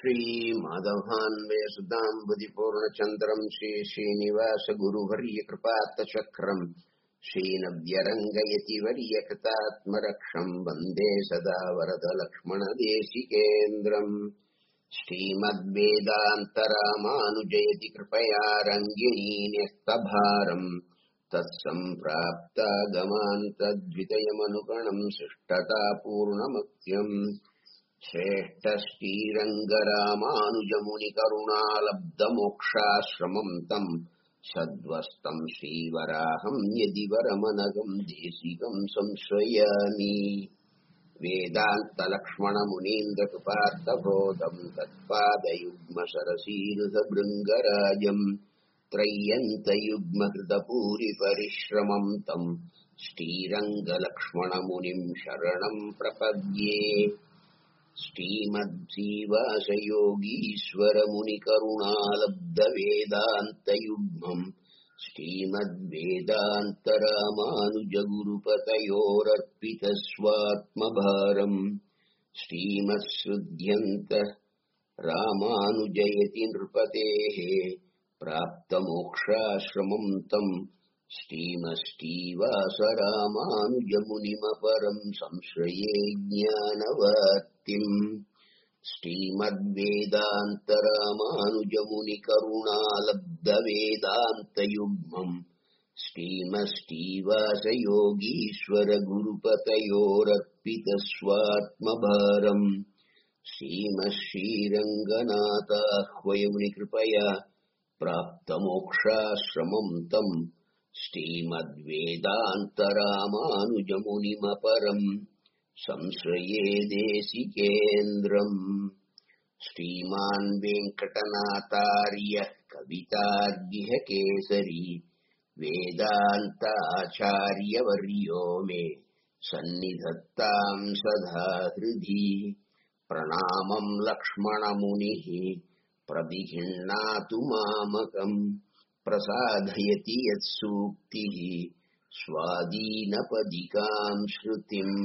श्रीमाधवान्वेषुताम्बुदिपूर्णचन्द्रम् श्रीश्रीनिवासगुरुवर्यकृपात्तचक्रम् श्रीनव्यरङ्गयतिवर्यकृतात्मरक्षम् वन्दे सदा वरदलक्ष्मणदेशिकेन्द्रम् श्रीमद्वेदान्तरामानुजयति कृपया रङ्गिणीन्यस्तभारम् तत्सम्प्राप्तागमान्तद्वितयमनुगणम् शिष्टतापूर्णमत्यम् श्रेष्ठश्रीरङ्गरामानुजमुनिकरुणालब्धमोक्षाश्रमम् तम् सद्वस्तम् श्रीवराहम् यदि वरमनगम् देशिकम् संश्रयामि वेदान्तलक्ष्मणमुनीन्द्रकृपार्थबोधम् तत्पादयुग्मसरसीरुधभृङ्गराजम् त्रय्यन्तयुग्मकृतपूरिपरिश्रमम् तम् श्रीरङ्गलक्ष्मणमुनिम् शरणम् प्रपद्ये श्रीमद्जीवासयोगीश्वरमुनिकरुणालब्धवेदान्तयुग्मम् श्रीमद्वेदान्तरामानुजगुरुपतयोरर्पितस्वात्मभारम् श्रीमत्सृध्यन्त रामानुजयति नृपतेः प्राप्तमोक्षाश्रमम् तम् श्रीमष्टीवासरामानुजमुनिमपरम् संश्रये ज्ञानवर्तिम् श्रीमद्वेदान्तरामानुजमुनिकरुणालब्धवेदान्तयुग्मम् श्रीमष्टीवासयोगीश्वरगुरुपतयोरर्पितस्वात्मभारम् श्रीमश्रीरङ्गनाथाह्वयमुनिकृपया प्राप्तमोक्षाश्रमम् तम् श्रीमद्वेदान्तरामानुजमुनिमपरम् संश्रये देशिकेन्द्रम् श्रीमान् वेङ्कटनाथार्य कवितार्गिह केसरी वेदान्ताचार्यवर्यो मे सन्निधत्ताम् सदा हृदि प्रणामम् लक्ष्मणमुनिः प्रदिहिण्णातु मामकम् प्रसादयति यत्सूक्तिः स्वादीनपदिकाम् श्रुतिम्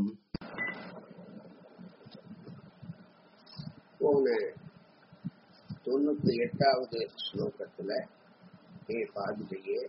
போன தொண்ணூத்தி எட்டாவது ஸ்லோகத்துல ஏ பாதுகையே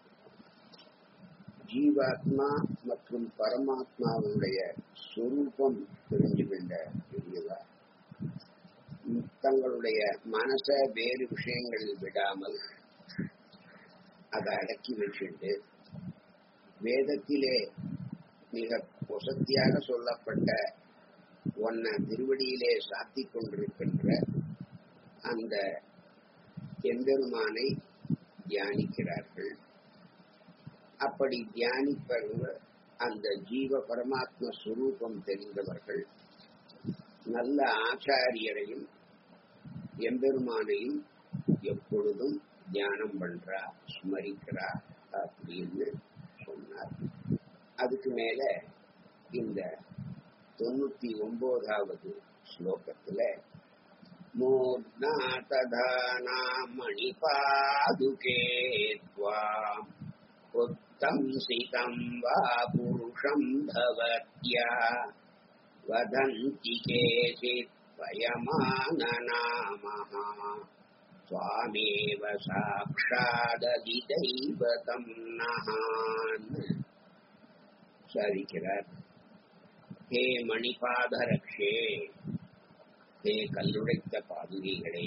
ஜீவாத்மா மற்றும் பரமாத்மாவுடைய சொரூபம் தெரிஞ்சுகின்ற பெரியவா தங்களுடைய மனச வேறு விஷயங்களில் விடாமல் அதை அடக்கி வச்சுட்டு வேதத்திலே மிக வசத்தியாக சொல்லப்பட்ட ஒன்ன திருவடியிலே சாத்தி கொண்டிருக்கின்ற அந்த எம்பெருமானை தியானிக்கிறார்கள் அப்படி தியானிப்பவர்கள் அந்த ஜீவ பரமாத்ம சுரூபம் தெரிந்தவர்கள் நல்ல ஆச்சாரியரையும் எம்பெருமானையும் எப்பொழுதும் தியானம் பண்றா ஸ்மரிக்கிறா அப்படின்னு சொன்னார் அதுக்கு மேல இந்த தொண்ணூத்தி ஒன்பதாவது ஸ்லோகத்துல மூர்ணா ததானா மணிபாதுகே त्वाम् उत्तम् सितम् वा पुरुषम् भवत्या वदन्ति केचित् वयमाननामः त्वामेव साक्षादधिदैवतम् नहान् சாதிக்கிறார் ஹே மணிபாதரக்ஷே ஹே கல்லுடைத்த பாதுகைகளே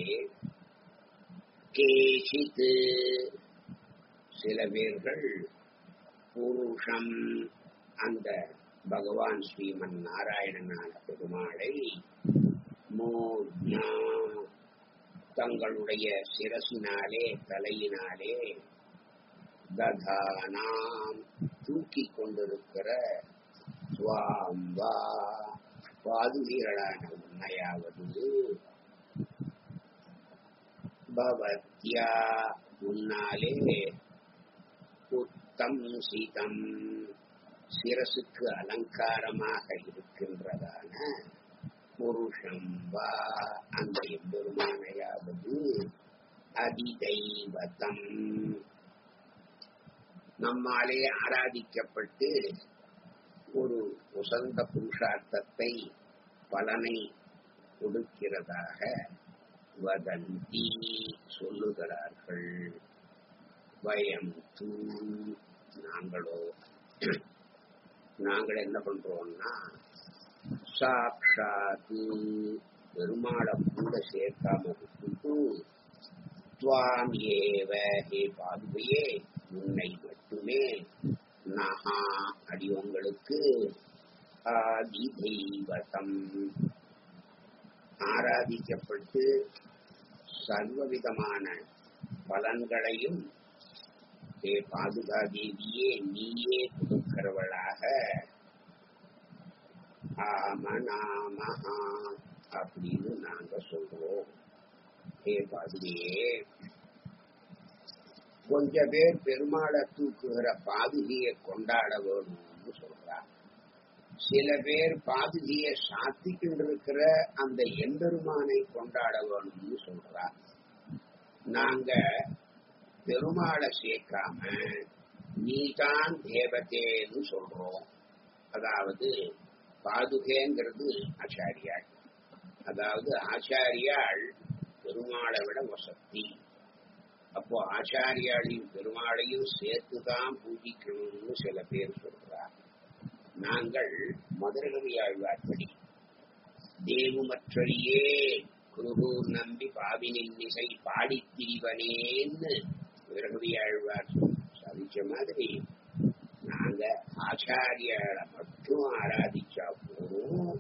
கேசித்து சில பேர்கள் புருஷம் அந்த பகவான் ஸ்ரீமன் நாராயணனான பெருமாளை மூர்ணா தங்களுடைய சிரசினாலே தலையினாலே ததானாம் தூக்கி கொண்டிருக்கிற சுவாம்பா பாதுகீரளான உண்மையாவது பவத்யா முன்னாலே புத்தம் சீதம் சிரசுக்கு அலங்காரமாக இருக்கின்றதான புருஷம் வா அந்த எம்பெருமானையாவது அதிதைவதம் நம்மாலே ஆராதிக்கப்பட்டு ஒரு உசந்த புருஷார்த்தத்தை பலனை கொடுக்கிறதாக வதந்தி சொல்லுகிறார்கள் வயம் தூ நாங்களோ நாங்கள் என்ன பண்றோம்னா சாட்சாத்து பெருமாளை கூட சேர்க்காம விட்டுட்டு துவாம் ஏவ ஹே பாதுகையே உன்னை மட்டுமே நகா அடியவங்களுக்கு ஆதி தெய்வதம் ஆராதிக்கப்பட்டு சர்வவிதமான பலன்களையும் ஹே பாதுகா தேவியே நீயே கொடுக்கிறவளாக ஆம நாமஹா அப்படின்னு நாங்க சொல்றோம் ஹே பாதுகையே கொஞ்ச பேர் பெருமாளை தூக்குகிற பாதுகையை கொண்டாட வேணும்னு சொல்றார் சில பேர் பாதுகையை சாத்திக்கிட்டு இருக்கிற அந்த எம்பெருமானை கொண்டாட வேணும்னு சொல்றார் நாங்க பெருமாளை சேர்க்காம நீதான் தேவதேன்னு சொல்றோம் அதாவது பாதுகைங்கிறது ஆச்சாரியாள் அதாவது ஆச்சாரியாள் பெருமாளை விட வசதி அப்போ ஆச்சாரியாளையும் பெருமாளையும் சேர்த்துதான் பூஜிக்கணும்னு சில பேர் சொல்றார் நாங்கள் மதுரகவி ஆழ்வார்படி தேவுமற்றழியே குருகூர் நம்பி பாவினின் இசை பாடித் திரிவனேன்னு விரகவி ஆழ்வார் சாதிச்ச மாதிரி நாங்க ஆச்சாரியாளை மட்டும் ஆராதிச்சா போதும்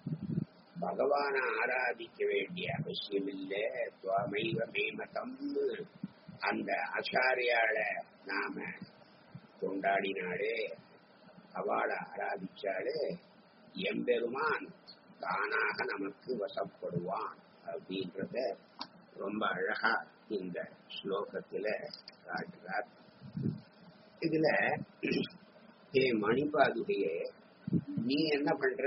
பகவான ஆராதிக்க வேண்டிய அவசியம் இல்லை துவமைவ மேமதம்னு அந்த ஆச்சாரியால நாம கொண்டாடினாலே அவளை ஆராதிச்சாலே எம்பெருமான் தானாக நமக்கு வசப்படுவான் அப்படின்றத ரொம்ப அழகா இந்த ஸ்லோகத்துல காட்டுறார் இதுல ஏ மணிபாதுகையே நீ என்ன பண்ற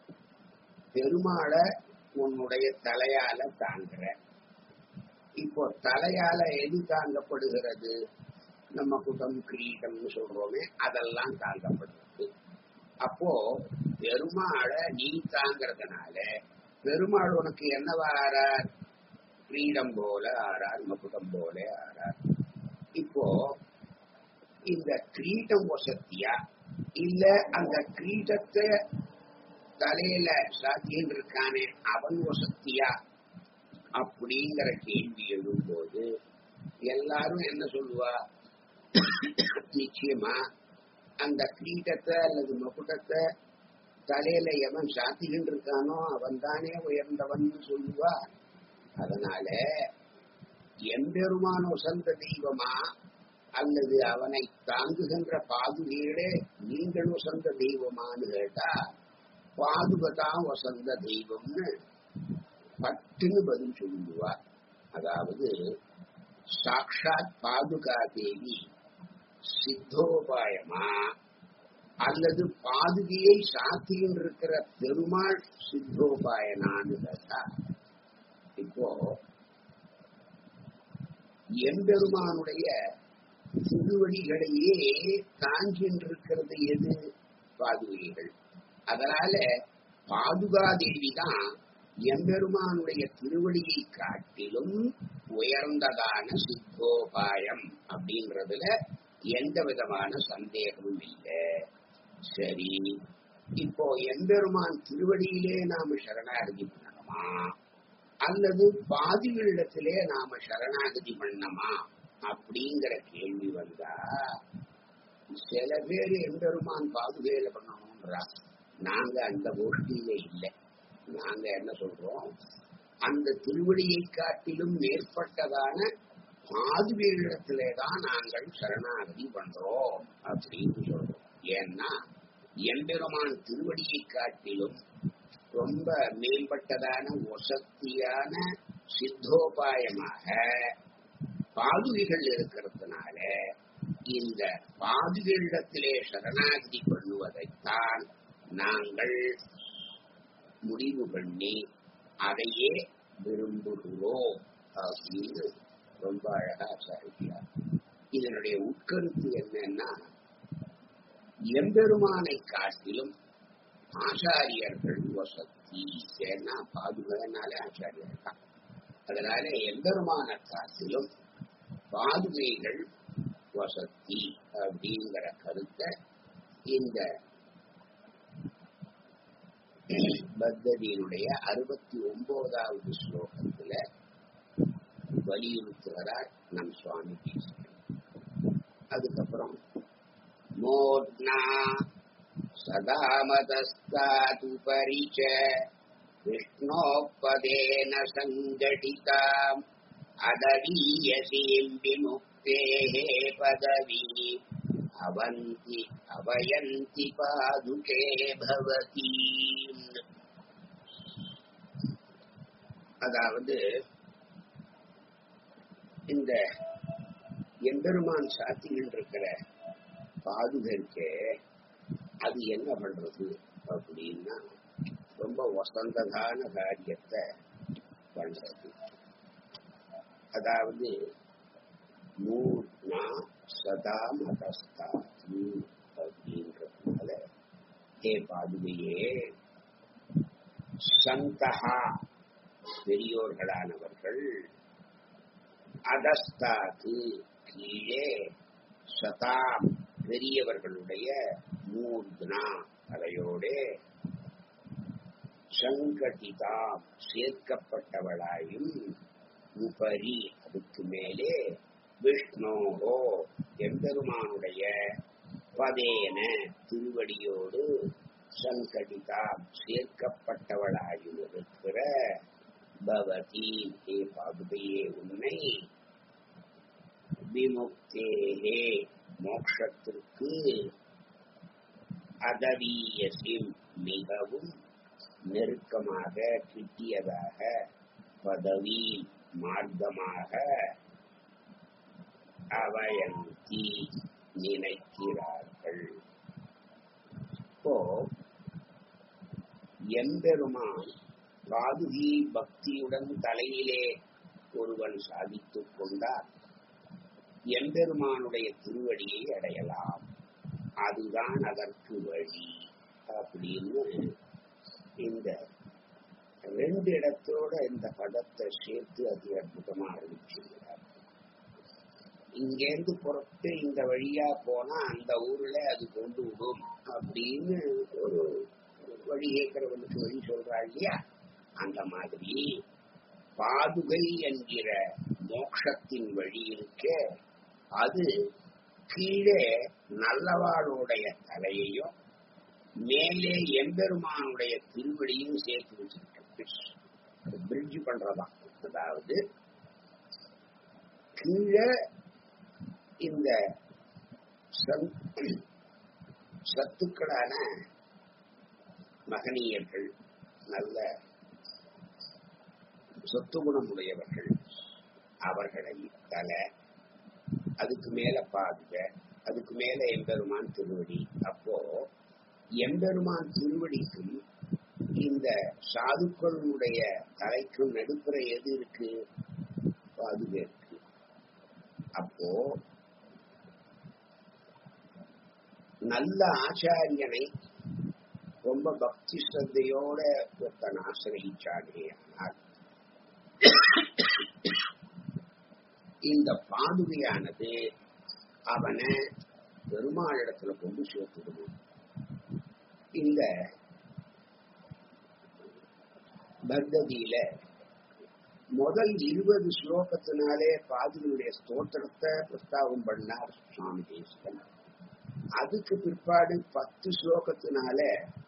பெருமாளை உன்னுடைய தலையால தாங்குற இப்போ தலையால எது தாங்கப்படுகிறது நம்ம குடம் கிரீட்டம்னு சொல்றோமே அதெல்லாம் தாங்கப்படுறது அப்போ பெருமாளை நீ தாங்கிறதுனால பெருமாள் உனக்கு என்னவா ஆறார் கிரீடம் போல ஆறார் மகுடம் போல ஆறார் இப்போ இந்த கிரீட்டம் வசத்தியா இல்ல அந்த கிரீடத்தை தலையில சாத்தியின் இருக்கானே அவன் வசத்தியா அப்படிங்கிற கேள்வி எழும்போது எல்லாரும் என்ன சொல்லுவா நிச்சயமா அந்த கிரீட்டத்தை அல்லது மகுடத்தை தலையில எவன் சாத்திக்கிட்டு இருக்கானோ அவன் தானே உயர்ந்தவன் சொல்லுவா அதனால எம்பெருமான உசந்த தெய்வமா அல்லது அவனை தாங்குகின்ற பாதுகையிலே நீங்கள் உசந்த தெய்வமான்னு கேட்டா பாதுகதான் வசந்த தெய்வம்னு பட்டுன்னு பதில் சொல்லுவார் அதாவது சாட்சாத் பாதுகா தேவி சித்தோபாயமா அல்லது பாதுகையை சாத்தியில் இருக்கிற பெருமாள் சித்தோபாயனான்னு கேட்டா இப்போ எம்பெருமானுடைய திருவடிகளையே தாங்கின்றிருக்கிறது எது பாதுகைகள் அதனால பாதுகா தேவி தான் எம்பெருமானுடைய திருவடியை காட்டிலும் உயர்ந்ததான சித்தோபாயம் அப்படின்றதுல எந்த விதமான சந்தேகமும் இல்லை சரி இப்போ எம்பெருமான் திருவடியிலே நாம சரணாகதி பண்ணணுமா அல்லது பாதிகளிடத்திலே நாம சரணாகதி பண்ணமா அப்படிங்கிற கேள்வி வந்தா சில பேர் எம்பெருமான் பாதுகையில பண்ணணும்ன்றா நாங்க அந்த கோஷ்டியில இல்லை நாங்க என்ன சொல்றோம் அந்த திருவடியை காட்டிலும் மேற்பட்டதான பாதுகையிடத்திலே தான் நாங்கள் சரணாகதி பண்றோம் அப்படின்னு சொல்றோம் ஏன்னா எம்பெருமான் திருவடியை காட்டிலும் ரொம்ப மேம்பட்டதான வசத்தியான சித்தோபாயமாக பாதுகைகள் இருக்கிறதுனால இந்த பாதுகையிடத்திலே சரணாகதி பண்ணுவதைத்தான் நாங்கள் முடிவு பண்ணி அதையே விரும்புகிறோம் அப்படின்னு ரொம்ப அழகா சாதிக்கிறார் இதனுடைய உட்கருத்து என்னன்னா எம்பெருமானை காட்டிலும் ஆச்சாரியர்கள் வசத்தி வசதி ஏன்னா பாதுகைனாலே ஆச்சாரியர் இருக்கான் அதனால எம்பெருமான காட்டிலும் பாதுகைகள் வசதி அப்படிங்கிற கருத்தை இந்த பத்ததியினுடைய அறுபத்தி ஒன்பதாவது ஸ்லோகத்துல வலியுறுத்துகிறார் நம் சுவாமி தேசிகன் அதுக்கப்புறம் மோர்னா சதாமதஸ்தாதுபரி ச விஷ்ணோப்பதேன சங்கடிதாம் அதவீயசீம் விமுக்தேः பதவி அவந்தி அவயந்தி பாதுகே பவதி அதாவது இந்த எம்பெருமான் சாத்தியில் இருக்கிற பாதுகருக்கு அது என்ன பண்றது அப்படின்னா ரொம்ப வசந்ததான காரியத்தை பண்றது அதாவது மூர்னா சதா மதஸ்தாத்து அப்படின்றதுனால ஹே பாதுகையே சந்தகா பெரியோர்களானவர்கள் அதஸ்தாத்து கீழே சதாம் பெரியவர்களுடைய மூர்த்னா தலையோடே சங்கடிதாம் சேர்க்கப்பட்டவளாயும் உபரி அதுக்கு மேலே விஷ்ணோகோ எம்பெருமானுடைய பதேன திருவடியோடு சங்கடிதாம் சேர்க்கப்பட்டவளாயும் இருக்கிற பவதி ஹே பாதுகையே உன்னை விமுக்தேகே மோக்ஷத்திற்கு அதவீயசிம் மிகவும் நெருக்கமாக கிட்டியதாக பதவி மார்க்கமாக அவயந்தி நினைக்கிறார்கள் இப்போ எம்பெருமான் பாதுகி பக்தியுடன் தலையிலே ஒருவன் சாதித்துக் கொண்டார் எம்பெருமானுடைய திருவடியை அடையலாம் அதுதான் அதற்கு வழி அப்படின்னு இந்த ரெண்டு இடத்தோட இந்த பதத்தை சேர்த்து அதி அற்புதமா அறிவிச்சிருக்கிறார் இங்கேருந்து புறப்பட்டு இந்த வழியா போனா அந்த ஊர்ல அது கொண்டு விடும் அப்படின்னு ஒரு வழி கேட்கிறவனுக்கு வழி சொல்றா இல்லையா அந்த மாதிரி பாதுகை என்கிற மோட்சத்தின் வழி இருக்க அது கீழே நல்லவாளுடைய தலையையும் மேலே எம்பெருமானுடைய திருவடியும் சேர்த்து வச்சிருக்க பிரிட்ஜ் பண்றதா அதாவது கீழே இந்த சத்துக்களான மகனீயர்கள் நல்ல சொத்து குணமுடையவர்கள் அவர்களை தலை அதுக்கு மேல பாதுக அதுக்கு மேல எம்பெருமான் திருவடி அப்போ எம்பெருமான் திருவடிக்கும் இந்த சாதுக்களுடைய தலைக்கும் நடுப்புற எது இருக்கு பாதுகை இருக்கு அப்போ நல்ல ஆச்சாரியனை ரொம்ப பக்தி ஸ்ரத்தையோட ஒருத்தன் ஆசிரியிச்சானே ஆனால் இந்த பாதுகையானது அவனை பெருமாளிடத்துல கொண்டு சேர்த்துக்கணும் இந்த பர்கதியில முதல் இருபது ஸ்லோகத்தினாலே பாதுகளுடைய ஸ்தோத்திரத்தை பிரஸ்தாபம் பண்ணார் சுவாமி தேசிகன் அதுக்கு பிற்பாடு பத்து ஸ்லோகத்தினால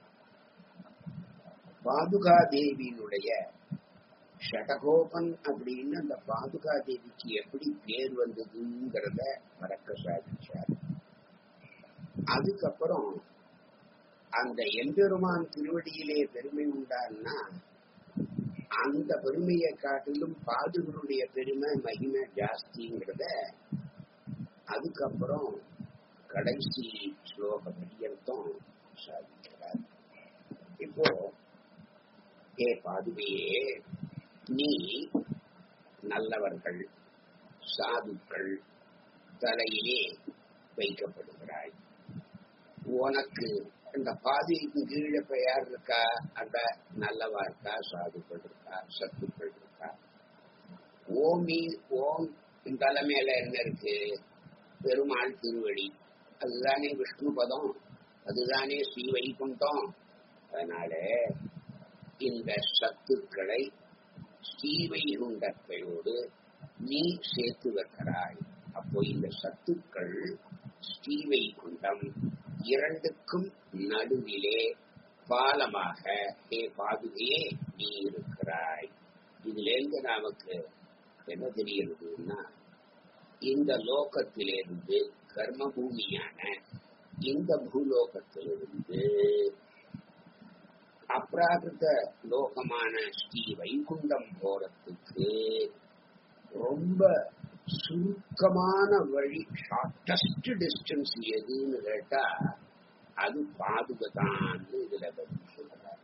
பாதுகா தேவியினுடைய ஷடகோபன் அப்படின்னு அந்த பாதுகா தேவிக்கு எப்படி பேர் வந்ததுங்கிறத மறக்க சாதிச்சார் அதுக்கப்புறம் அந்த எம்பெருமான் திருவடியிலே பெருமை உண்டான்னா அந்த பெருமையை காட்டிலும் பாதுகளுடைய பெருமை மகிமை ஜாஸ்திங்கிறத அதுக்கப்புறம் கடைசி ஸ்லோக பரியந்தம் சாதிக்கிறார் இப்போ ஏ பாதுகையே நீ நல்லவர்கள் சாதுக்கள் தலையிலே வைக்கப்படுகிறாய் உனக்கு இந்த பாதிக்கு கீழே இப்ப யார் இருக்கா அந்த நல்லவா இருக்கா சாதுக்கள் இருக்கா சத்துக்கள் இருக்கா ஓமி ஓம் தலைமையில என்ன இருக்கு பெருமாள் திருவடி அதுதானே விஷ்ணு பதம் அதுதானே ஸ்ரீ வைகுண்டம் அதனால இந்த சத்துக்களை ஸ்ரீ வைகுண்டத்தையோடு நீ சேர்த்து வைக்கிறாய் அப்போ இந்த சத்துக்கள் ஸ்ரீ வைகுண்டம் இரண்டுக்கும் நடுவிலே பாலமாக ஹே பாதுகையே நீ இருக்கிறாய் இதுல இருந்து நமக்கு என்ன தெரிகிறதுன்னா இந்த லோகத்திலிருந்து கர்ம பூமியான இந்த பூலோகத்திலிருந்து அப்ராகிருத லோகமான ஸ்ரீ வைகுண்டம் போறதுக்கு ரொம்ப சுருக்கமான வழி ஷார்டஸ்ட் டிஸ்டன்ஸ் எதுன்னு கேட்டா அது பாதுகை தான் இதுல பதில் சொல்றார்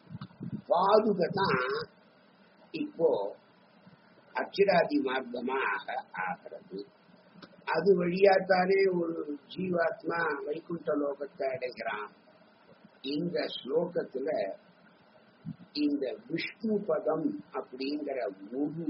பாதுகை தான் இப்போ அச்சிராதி மார்க்கமாக ஆகிறது அது வழியாத்தானே ஒரு ஜீவாத்மா வைகுண்ட லோகத்தை அடைகிறான் இந்த ஸ்லோகத்துல இந்த விஷ்ணு பதம் அப்படிங்கிற ஒரு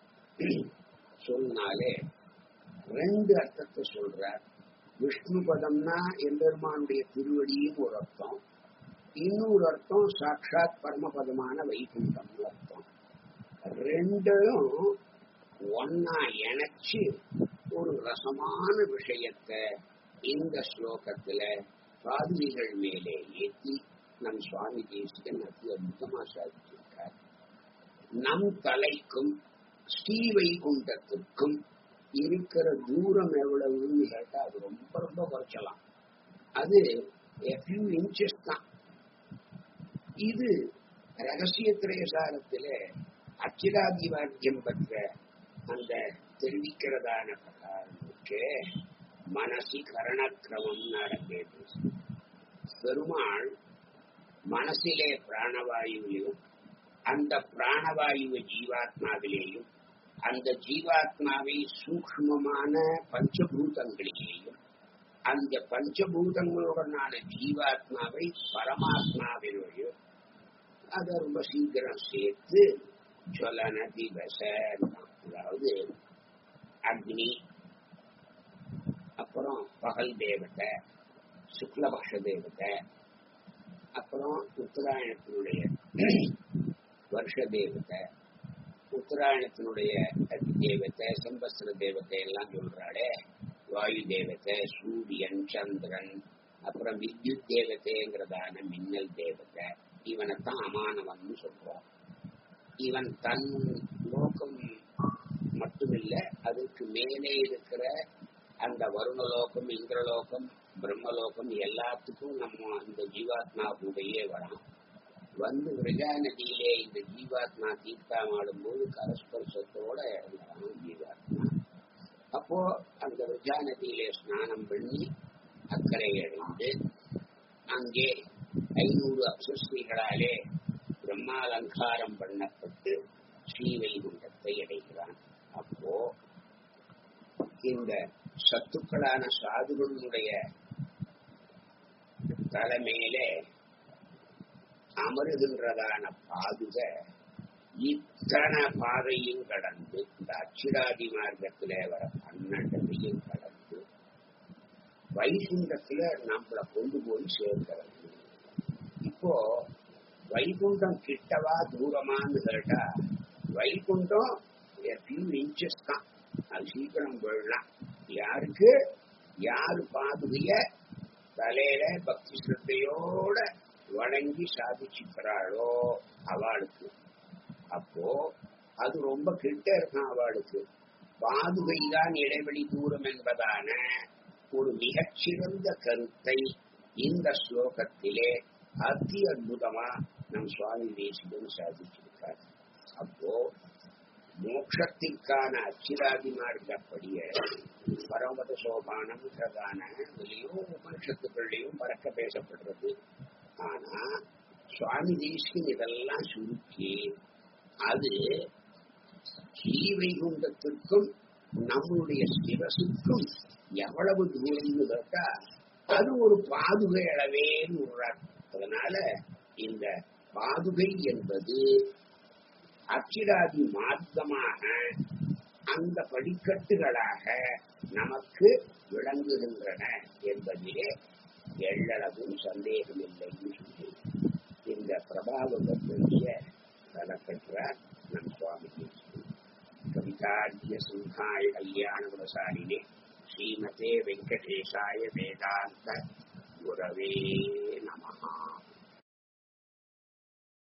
சொன்னாலே ரெண்டு அர்த்தத்தை சொல்றார் விஷ்ணு பதம்னா எம்பெருமானுடைய திருவடியும் ஒரு அர்த்தம் இன்னொரு அர்த்தம் சாட்சாத் பரமபதமான வைகுண்டம்னு அர்த்தம் ரெண்டும் ஒன்னா இணைச்சு ஒரு ரசமான விஷயத்தை இந்த ஸ்லோகத்துல பாதுகைகள் மேலே ஏற்றி நம் சுவாமி தேசிகன் அதி அற்புதமா சாதிச்சிருக்கார் நம் தலைக்கும் ஸ்ரீ வைகுண்டத்துக்கும் இருக்கிற தூரம் எவ்வளவுன்னு கேட்டா அது ரொம்ப ரொம்ப குறைச்சலாம் அது ஃபியூ இன்ச்சஸ் தான் இது ரகசிய திரயசாரத்தில அச்சிராதி வாக்கியம் பெற்ற அந்த தெரிவிக்கிறதான பிரகாரத்துக்கு மனசி கரணக்கிரமம் நடந்தது பெருமாள் மனசிலே பிராணவாயுவிலும் அந்த பிராணவாயுவை ஜீவாத்மாவிலேயும் அந்த ஜீவாத்மாவை சூக்மமான பஞ்சபூதங்களிலேயும் அந்த பஞ்சபூதங்களுடனான ஜீவாத்மாவை பரமாத்மாவிலேயும் அதை ரொம்ப சீக்கிரம் சேர்த்து ஜொலன திவச அதாவது அக்னி அப்புறம் பகல் தேவதை சுக்லபக்ஷ தேவதை அப்புறம் உத்தராயணத்தினுடைய வருஷ தேவதை உத்தராயணத்தினுடைய தேவத்தை சம்பஸ்திர தேவத்தை எல்லாம் சொல்றாளே வாயு தேவத்தை சூரியன் சந்திரன் அப்புறம் வித்யுத் தேவதைங்கிறதான மின்னல் தேவதை இவனைத்தான் அமானவன் சொல்றோம் இவன் தன் லோகம் மட்டுமில்ல அதுக்கு மேலே இருக்கிற அந்த வருணலோகம் இந்திரலோகம் பிரம்மலோகம் எல்லாத்துக்கும் நம்ம இந்த ஜீவாத்மா கூடயே வரான் வந்து விரஜா நதியிலே இந்த ஜீவாத்மா தீர்த்தாமாடும் போது கரஸ்பர்சத்தோட இறங்குறான் ஜீவாத்மா அப்போ அந்த விரஜா நதியிலே ஸ்நானம் பண்ணி அக்கறை அடைந்து அங்கே ஐநூறு அப்சஸ்ரீகளாலே பிரம்மாலங்காரம் பண்ணப்பட்டு ஸ்ரீவைகுண்டத்தை அடைகிறான் அப்போ இந்த சத்துக்களான சாதுகளுடைய தலைமையிலே அமருகின்றதான பாதுக இத்தனை பாதையும் கடந்து இந்த அச்சிராதி மார்க்கத்திலே வர பன்னெண்டையும் கடந்து வைகுண்டத்துல நம்மளை கொண்டு போய் சேர்க்கிறது இப்போ வைகுண்டம் கிட்டவா தூரமான்னு கேட்டா வைகுண்டம் ஃபியூ இன்ச்சஸ் தான் அது சீக்கிரம் போயிடலாம் யாருக்கு யாரு பாதுகைய தலையில பக்தி சிரத்தையோட வணங்கி சாதிச்சுக்கிறாளோ அவளுக்கு அப்போ அது ரொம்ப கிட்ட இருக்கும் அவளுக்கு பாதுகைதான் இடைவெளி தூரம் என்பதான ஒரு மிகச்சிறந்த கருத்தை இந்த ஸ்லோகத்திலே அதி அற்புதமா நம் சுவாமி தேசிகன் சாதிச்சிருக்கார் அப்போ மோட்சத்திற்கான அச்சிராதி மார்க்கப்படிய பரமத சோபானம்ன்றதான இதுலயும் உபனிஷத்துக்கள்லயும் பறக்க பேசப்படுறது ஆனா சுவாமி தேசிகன் இதெல்லாம் சுருக்கி அது ஸ்ரீவைகுண்டத்திற்கும் நம்முடைய சிவசுக்கும் எவ்வளவு தூரம்னு கேட்டா அது ஒரு பாதுகை அளவேன்னு விடுறார் அதனால இந்த பாதுகை என்பது அச்சிடாதி மார்க்கமாக அந்த படிக்கட்டுகளாக நமக்கு விளங்குகின்றன என்பதிலே எள்ளளவும் சந்தேகமில்லைன்னு சொல்லி இந்த பிரபாவகத்திய தலப்பற்றார் நம் சுவாமி கவிதாரிய சிம்ஹாய கல்யாண குணசாலினே ஸ்ரீமதே வெங்கடேசாய வேதாந்த குரவே நமஹா